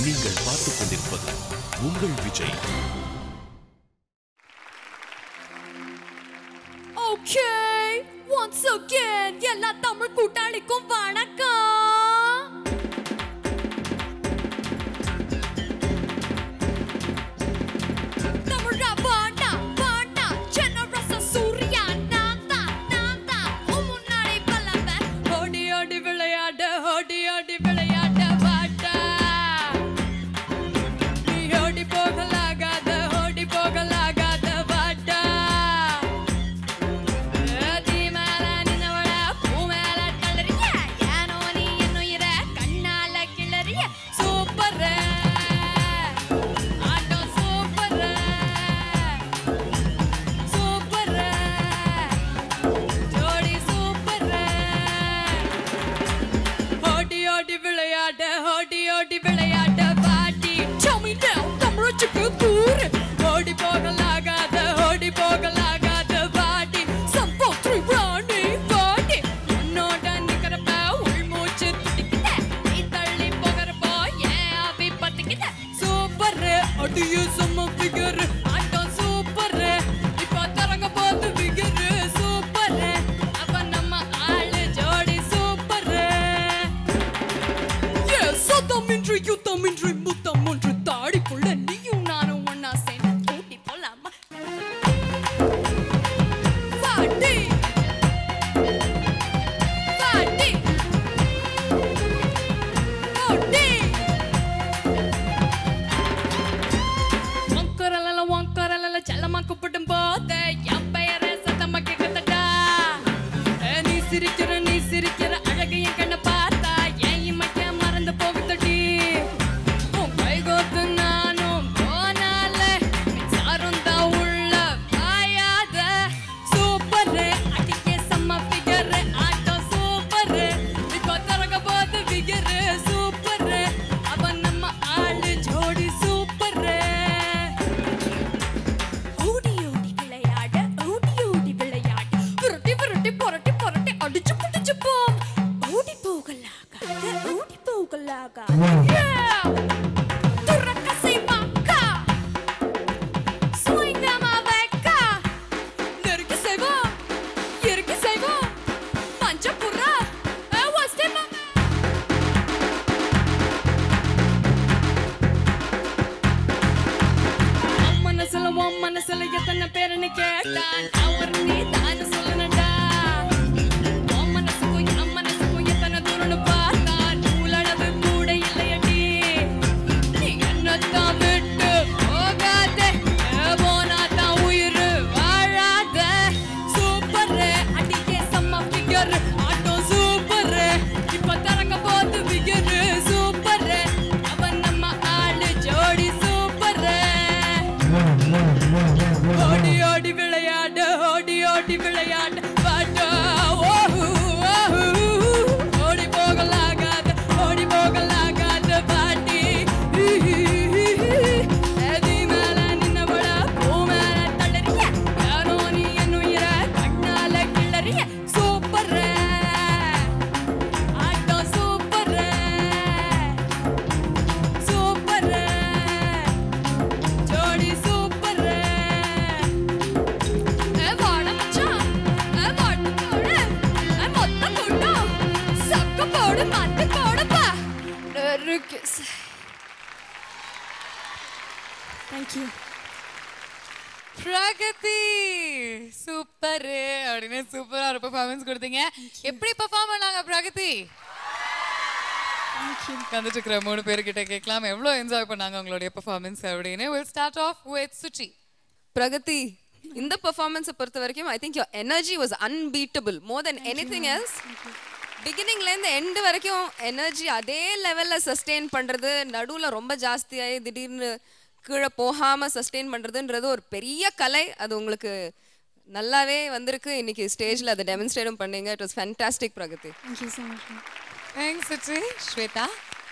நீங்கள் பார்த்துக் கொண்டிருப்பது உங்கள் விஜய் ஓகே ஒன்ஸ் அகேன் எல்லா தமிழ் கூட்டாளிக்கும் வணக்கம் தமிழா வாடா வாடா ஜெனரஸா சூர்யா நான் தான் நான் தான் உன் முன்னாடி பல்லவன் ஓடி ஓடி விளையாட ஓடி ஓடி விளையாட வாடா நீ ஓடி போகலாகாத ஓடி போகலாகாத வாடா ஏத்தி மேல நின்னவள பூ மேல தளறிய ஏனோ நீ என்னுயிர கண்ணால கிளறிய சூப்பர் ஆட்டம் சூப்பர் சூப்பர் ஜோடி சூப்பர் ஓடி ஓடி விளையாட ஓடி ஓடி விளையாட பாட்டி சமி தமிழச்சுக்கு தூரு ஓடி போகலாகாத ஓடி போகலாகாத பாட்டி சம்போத்ரி ராணி பாட்டி உன்னோட நிக்கிறப்ப உள்மூச்சு துடிக்குத நீ தள்ளி போகிறப்ப ஏன் அபி பத்திக்குத சூப்பர் அடிய சும்மா ஃபிகர் ஆட்டம் சூப்பர் இப்ப தரங்க போது ஃபிகர் சூப்பர் அப்ப நம்ம ஆளு ஜோடி சூப்பர் சத்தமின்றி யுத்தமின்றி முத்தம் ஒன்று தாடிக்குள்ள நீயும் நானும் ஒன்னா சேர்ந்து கூட்டி போலாமா பாட்டி பாட்டி பாட்டி ஒங்கரலல ஒங்கரலல செல்லமா கூப்பிடும் போது என் பெயரை சத்தமா கேட்குதடா ஏ, நீ சிரிக்கிற நீ சிரிக்கிற அழகு என் கண்ணை பார்த்தா ஏன் இமைக்க மறந்து போகுதடி உன் கைகோத்து நானும் போனால மின்சாரம் தான் உள்ள பாயாத சூப்பர் அடிக்க செம்ம ஃபிகர் ஆட்டம் சூப்பர் இப்போ திறக்க போது ஃபிகர் சூப்பர் அவன் நம்ம ஆளு ஜோடி சூப்பர் ஓடி ஓடி விளையாட ஓடி ஓடி விளையாட புரட்டி புரட்டி புரட்டி புரட்டி அடிச்சு புடிச்சு போம் ஓடி போகலாகாத ஓடி போகலாகாத Yeah! துறக்க செய்வாக்கா சுயங்கமா வைக்கா நெருக்கி செய்வோம் இறுக்கி செய்வோம் பஞ்சபுரா வஸ்தே மாமா உன் மனசுல உன் மனசுல எத்தனை பேருன்னு கேட்டான் அவர் நீ தானு சொல்லணும்டா உன் மனசுக்கும் என் மனசுக்கும் எத்தனை தூரம்னு பார்த்தான் நூலளவு கூட இல்லையடி நீ என்னத்தான் விட்டு போகாதே போனாதான் உயிர் வாழாத சூப்பர் அடிக்கே செம்ம ஃபிகர் ஆட்டோ சூப்பர் இப்ப தரங்க போது ஃபிகர் சூப்பர் அவன் நம்ம ஆளு ஜோடி சூப்பர் ஓடி ஓடி விளையாட ஓடி ஓடி விளையாட பாட்டா ஓஹு ஓஹு ஓடி போகலாகாத ஓடி போகலாகாத பாட்டி எதி மேல நின்னவள பூ மேல தளறிய யாரோ நீ என் உயிர கண்ணால கிளறிய சூப்பர் ஆட்டம் சூப்பர் சூப்பர் ஜோடி சூப்பர் வாட மச்சான் வாட்டு போடு மொத்த கூட்டம் சக்க போடு மாத்தி போடுப்பா இருக்கு தேங்க்யூ பிரகதி சூப்பர் அப்படின்னு சூப்பரா ஒரு பெர்ஃபார்மன்ஸ் கொடுத்தீங்க எப்படி பெர்ஃபார்ம் பண்ணாங்க பிரகதி வந்துட்டு இருக்கிற மூணு பேர்கிட்ட கேட்கலாம் எவ்வளவு என்ஜாய் பண்ணாங்க உங்களுடைய பெர்ஃபார்மன்ஸ் அப்படின்னு will start off with Suchi Pragati இந்த பெர்ஃபார்மன்ஸை பொறுத்த வரைக்கும் I think your energy was unbeatable more than anything else பிகினிங்லேருந்து எண்டு வரைக்கும் எனர்ஜி அதே லெவலில் சஸ்டெயின் பண்ணுறது நடுவில் ரொம்ப ஜாஸ்தியாகி திடீர்னு கீழே போகாமல் சஸ்டெயின் பண்ணுறதுன்றது ஒரு பெரிய கலை அது உங்களுக்கு நல்லாவே வந்திருக்கு இன்னைக்கு ஸ்டேஜில் அதை டெமான்ஸ்ட்ரேட்டும் பண்ணீங்க it was fantastic Pragati thank you so much thanks Suchi Shweta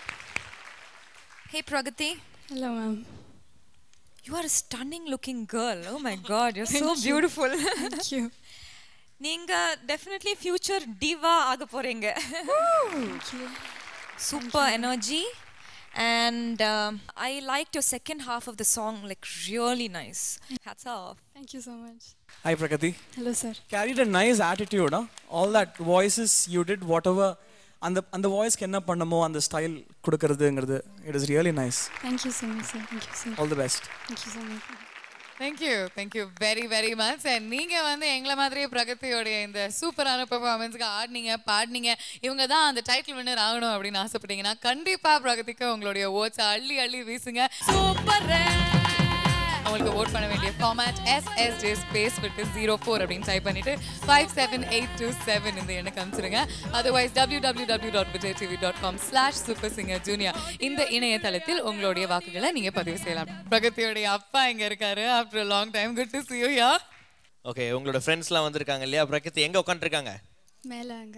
Hey Pragati, hello ma'am you are a stunning looking girl. Oh my god, you're so beautiful. Thank you நீங்க டெஃபினெட்லி ஃபியூச்சர் டிவா ஆக போறீங்க super energy And um, I liked your second half of the song, like really nice. Hats off. Thank you so much. Hi Prakati. Hello, sir. Carried a nice attitude, huh? All that voices you did, whatever. அந்த அந்த வாய்ஸ்க்கு என்ன பண்ணமோ அந்த style கொடுக்கறதுங்கிறது it is really nice Thank you so much, sir. Thank you, sir. All the best Thank you so much. Thank you thank you very very much and நீங்க வந்து எங்களை மாதிரியே பிரகதியோடைய இந்த சூப்பரான பெர்ஃபார்மன்ஸ்க்கு ஆடினீங்க பாடினீங்க இவங்க தான் அந்த டைட்டில் வின்னர் ஆகணும் அப்படின்னு ஆசைப்பட்டீங்கன்னா கண்டிப்பா பிரகதிக்கு உங்களுடைய ஓட்ஸ் அள்ளி அள்ளி வீசுங்க Super. உங்களுக்கு ஓட் பண்ண வேண்டிய ஃபார்மேட் எஸ்எஸ்ஜே ஸ்பேஸ் விட்டு ஜீரோ ஃபோர் அப்படின்னு டைப் பண்ணிட்டு five seven eight two seven இந்த எண்ணுக்கு அனுப்பிச்சிருங்க otherwise W W W dot Vijay TV dot com slash super singer junior இந்த இணையதளத்தில் உங்களுடைய வாக்குகளை நீங்க பதிவு செய்யலாம் பிரகதியோடைய அப்பா இங்க இருக்காரு after long time good to see you yeah okay உங்களோட ஃப்ரெண்ட்ஸ்லாம் வந்திருக்காங்க இல்லையா பிரகதி எங்க உட்காந்துருக்காங்க மேல அங்க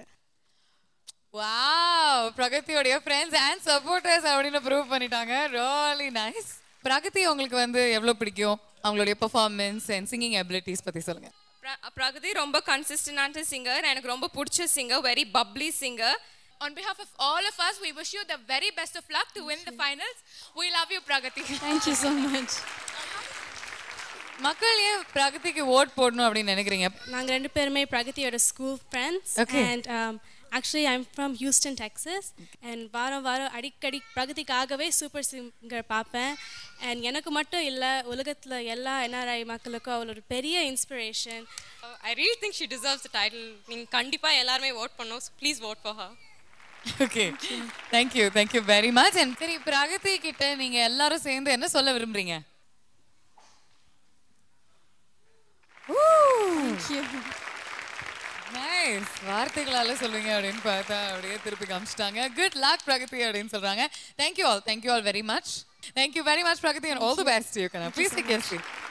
வாவ் பிரகதியோடைய ஃப்ரெண்ட்ஸ் அண்ட் சப்போர்ட்டர்ஸ் அப்படின்னு ப்ரூவ் பண்ணிட்டாங்க ரியலி நைஸ் பிரகதி உங்களுக்கு வந்து எவ்வளவு பிடிக்கும் அவங்களுடைய பெர்ஃபார்மன்ஸ் அண்ட் சிங்கிங் அபிலிட்டிஸ் பத்தி சொல்லுங்க பிர- பிரகதி ரொம்ப கன்சிஸ்டன்டான சிங்கர் எனக்கு ரொம்ப பிடிச்ச singer very bubbly singer On behalf of all of us, we wish you the very best of luck to win the finals. We love you, Pragati. Thank you so much. மக்கள் ஏன் பிரகதிக்கு vote போடணும் அப்படின்னு நினைக்கிறீங்க நாங்க ரெண்டு பேருமே பிரகதியோட school friends Okay. And actually I'm from Houston Texas and வாரம் வாரம் அடிக்கடி பிரகதிக்காகவே சூப்பர் சிங்கர் பார்ப்பேன் அண்ட் எனக்கு மட்டும் இல்லை உலகத்தில் எல்லா என்ஆர்ஐ மக்களுக்கும் அவள் ஒரு பெரிய inspiration I really think she deserves the title நீங்கள் கண்டிப்பாக எல்லாருமே ஓட் பண்ணோம் please vote for her okay thank you thank you very much and சரி பிரகதி கிட்ட நீங்க எல்லாரும் சேர்ந்து என்ன சொல்ல விரும்புறீங்க Thank you. நைஸ் வார்த்தைகளால சொல்லுங்க அப்படின்னு பார்த்தா அப்படியே திருப்பி காமிச்சிட்டாங்க குட் லாக் பிரகதி அப்படின்னு சொல்றாங்க thank you all thank you all very much thank you very much Pragati and all the best you கனா ப்ளீஸ் டேக் கேர்